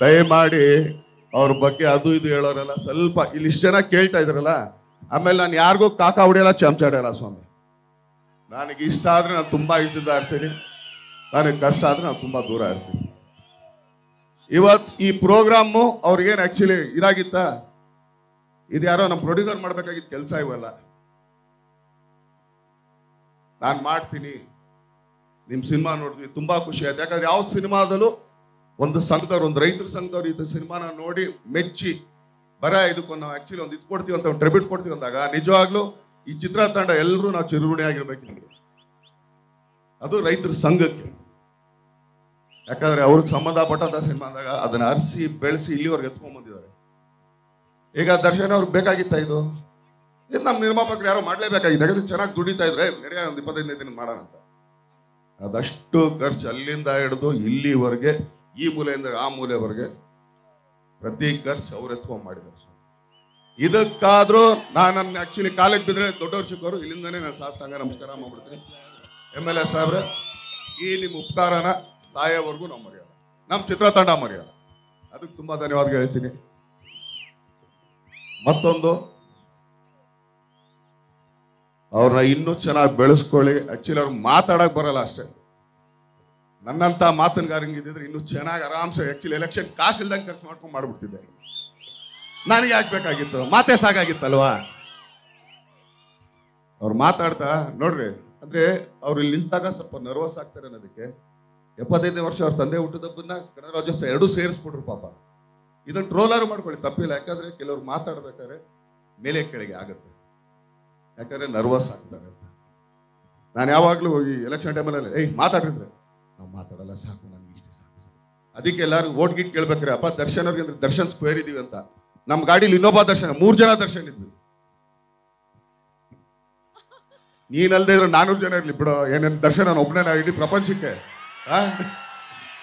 ದಯಮಾಡಿ ಅವ್ರ ಬಗ್ಗೆ ಅದು ಇದು ಹೇಳೋರೆಲ್ಲ ಸ್ವಲ್ಪ ಇಲ್ಲಿ ಇಷ್ಟು ಜನ ಕೇಳ್ತಾ ಇದ್ರಲ್ಲ ಆಮೇಲೆ ನಾನು ಯಾರಿಗೂ ಕಾಕ ಹೊಡೆಯಲ್ಲ ಚಮಚ ಹೊಡೆಯಲ್ಲ ಸ್ವಾಮಿ ನನಗೆ ಇಷ್ಟ ಆದ್ರೆ ನಾನು ತುಂಬಾ ಇಷ್ಟದಿಂದ ಇರ್ತೀನಿ ನನಗೆ ಕಷ್ಟ ಆದ್ರೆ ನಾನು ತುಂಬಾ ದೂರ ಇರ್ತೀನಿ ಇವತ್ ಈ ಪ್ರೋಗ್ರಾಮು ಅವ್ರಿಗೇನು ಆಕ್ಚುಲಿ ಇದಾಗಿತ್ತ ಇದು ಯಾರೋ ನಮ್ಮ ಪ್ರೊಡ್ಯೂಸರ್ ಮಾಡ್ಬೇಕಾಗಿದ್ದ ಕೆಲಸ ಇವಲ್ಲ ನಾನು ಮಾಡ್ತೀನಿ ನಿಮ್ ಸಿನಿಮಾ ನೋಡಿದ್ವಿ ತುಂಬಾ ಖುಷಿ ಆಯ್ತು ಯಾಕಂದ್ರೆ ಯಾವ ಸಿನಿಮಾದಲ್ಲೂ ಒಂದು ಸಂಘದವ್ರು ಒಂದು ರೈತರ ಸಂಘದವ್ರು ಈ ಸಿನಿಮಾನ ನೋಡಿ ಮೆಚ್ಚಿ ಬರ ಇದಕ್ಕೊಂದು ನಾವು ಆಕ್ಚುಲಿ ಒಂದು ಇದು ಕೊಡ್ತೀವಿ ಅಂತ ಒಂದು ಟ್ರಿಬ್ಯೂಟ್ ಕೊಡ್ತೀವಿ ಅಂದಾಗ ನಿಜವಾಗ್ಲೂ ಈ ಚಿತ್ರತಂಡ ಎಲ್ಲರೂ ನಾವು ಚಿರುಗುಣಿ ಆಗಿರ್ಬೇಕು ನಿಮಗೆ ಅದು ರೈತರ ಸಂಘಕ್ಕೆ ಯಾಕಂದ್ರೆ ಅವ್ರಿಗೆ ಸಂಬಂಧಪಟ್ಟಂತ ಸಿನಿಮಾ ಅಂದಾಗ ಅದನ್ನ ಅರಿಸಿ ಬೆಳೆಸಿ ಇಲ್ಲಿವರೆಗೆ ಎತ್ಕೊಂಡ್ ಬಂದಿದ್ದಾರೆ ಈಗ ದರ್ಶನ್ ಅವ್ರಿಗೆ ಬೇಕಾಗಿತ್ತ ಇದು ಇದು ನಮ್ಮ ನಿರ್ಮಾಪಕರು ಯಾರೋ ಮಾಡ್ಲೇಬೇಕಾಗಿದೆ ಯಾಕಂದ್ರೆ ಚೆನ್ನಾಗಿ ದುಡಿತಾ ಇದ್ರೆ ನಡೆಯ ಒಂದು ಇಪ್ಪತ್ತೈದನೇ ದಿನ ಮಾಡೋಣ ಅಂತ ಅದಷ್ಟು ಖರ್ಚು ಅಲ್ಲಿಂದ ಹಿಡಿದು ಇಲ್ಲಿವರೆಗೆ ಈ ಮೂಲೆಯಿಂದ ಆ ಮೂಲೆವರೆಗೆ ಪ್ರತಿ ಖರ್ಚು ಅವ್ರು ಎತ್ಕೊಂಡ್ ಮಾಡಿದ್ದಾರೆ ಸ್ವಾಮಿ. ಇದಕ್ಕಾದ್ರೂ ನಾನು ನನ್ನ ಆಕ್ಚುಲಿ ಕಾಲೇಜ್ ಬಿದ್ರೆ ದೊಡ್ಡವ್ರು ಚಿಕ್ಕವರು ಇಲ್ಲಿಂದಾನೇ ನಾನು ಸಾಷ್ಟಾಂಗ ನಮಸ್ಕಾರ ಮಾಡ್ಬಿಡ್ತೀನಿ ಎಮ್ ಎಲ್ ಎ ಸಾಹೇಬ್ರೆ ಈ ನಿಮ್ಮ ಉಪಕಾರನ ಸಾಯೋವರೆಗೂ ನಾವು ಮರೆಯಲ್ಲ ನಮ್ಮ ಚಿತ್ರತಂಡ ಮರೆಯಲ್ಲ ಅದಕ್ಕೆ ತುಂಬಾ ಧನ್ಯವಾದ ಹೇಳ್ತೀನಿ ಮತ್ತೊಂದು ಅವ್ರನ್ನ ಇನ್ನೂ ಚೆನ್ನಾಗಿ ಬೆಳೆಸ್ಕೊಳ್ಳಿ ಆಕ್ಚುಲಿ ಅವ್ರಿಗೆ ಮಾತಾಡಕ್ ಬರಲ್ಲ ಅಷ್ಟೇ ನನ್ನಂತ ಮಾತನ್ಗಾರಂಗಿದ್ರೆ ಇನ್ನೂ ಚೆನ್ನಾಗಿ ಆರಾಮ್ಸೆ ಆಕ್ಚುಲಿ ಎಲೆಕ್ಷನ್ ಕಾಸಿಲ್ದಂಗೆ ಖರ್ಚು ಮಾಡ್ಕೊಂಡು ಮಾಡ್ಬಿಡ್ತಿದ್ದೆ ನನಗೆ ಯಾಕೆ ಬೇಕಾಗಿತ್ತು ಮಾತೇ ಸಾಕಾಗಿತ್ತಲ್ವಾ ಅವ್ರು ಮಾತಾಡ್ತಾ ನೋಡ್ರಿ ಅಂದ್ರೆ ಅವ್ರು ಇಲ್ಲಿ ನಿಂತಾಗ ಸ್ವಲ್ಪ ನರ್ವಸ್ ಆಗ್ತಾರೆ ಅನ್ನೋದಕ್ಕೆ ಎಪ್ಪತ್ತೈದನೇ ವರ್ಷ ಅವ್ರ ತಂದೆ ಹುಟ್ಟಿದಬ್ಬನ್ನ ಗಣರಾಜ್ಯೋತ್ಸವ ಎರಡೂ ಸೇರಿಸ್ಬಿಟ್ರು ಪಾಪ ಇದನ್ನ ಟ್ರೋಲರ್ ಮಾಡ್ಕೊಳ್ಳಿ ತಪ್ಪಿಲ್ಲ ಯಾಕಂದ್ರೆ ಕೆಲವ್ರು ಮಾತಾಡ್ಬೇಕಾದ್ರೆ ಮೇಲೆ ಕೆಳಗೆ ಆಗುತ್ತೆ ಯಾಕಂದ್ರೆ ನರ್ವಸ್ ಆಗ್ತಾರೆ ಅಂತ ನಾನು ಯಾವಾಗಲೂ ಈ ಎಲೆಕ್ಷನ್ ಟೈಮಲ್ಲಿ ಏಯ್ ಮಾತಾಡಿದ್ರೆ ನಾವು ಮಾತಾಡಲ್ಲ ಸಾಕು ನಮ್ಗೆ ಇಷ್ಟೇ ಸಾಕು ಸಾಕು ಅದಕ್ಕೆ ಎಲ್ಲರೂ ಓಟ್ ಗಿಟ್ ಕೇಳ್ಬೇಕ್ರೆ ಅಪ್ಪ ದರ್ಶನ್ ಅವ್ರಿಗೆ ಅಂದ್ರೆ ದರ್ಶನ್ ಸ್ಕ್ವೇರ್ ಇದೀವಿ ಅಂತ ನಮ್ಮ ಗಾಡಿಲಿ ಇನ್ನೊಬ್ಬ ದರ್ಶನ ಮೂರ್ ಜನ ದರ್ಶನ್ ಇದ್ವಿ ನೀನಲ್ದೇ ಇದ್ರೆ ನಾನೂರು ಜನ ಇರ್ಲಿ ಬಿಡೋ ಏನೇನು ದರ್ಶನ ನಾನು ಒಬ್ಬನೇ ಇಡೀ ಪ್ರಪಂಚಕ್ಕೆ ಆ?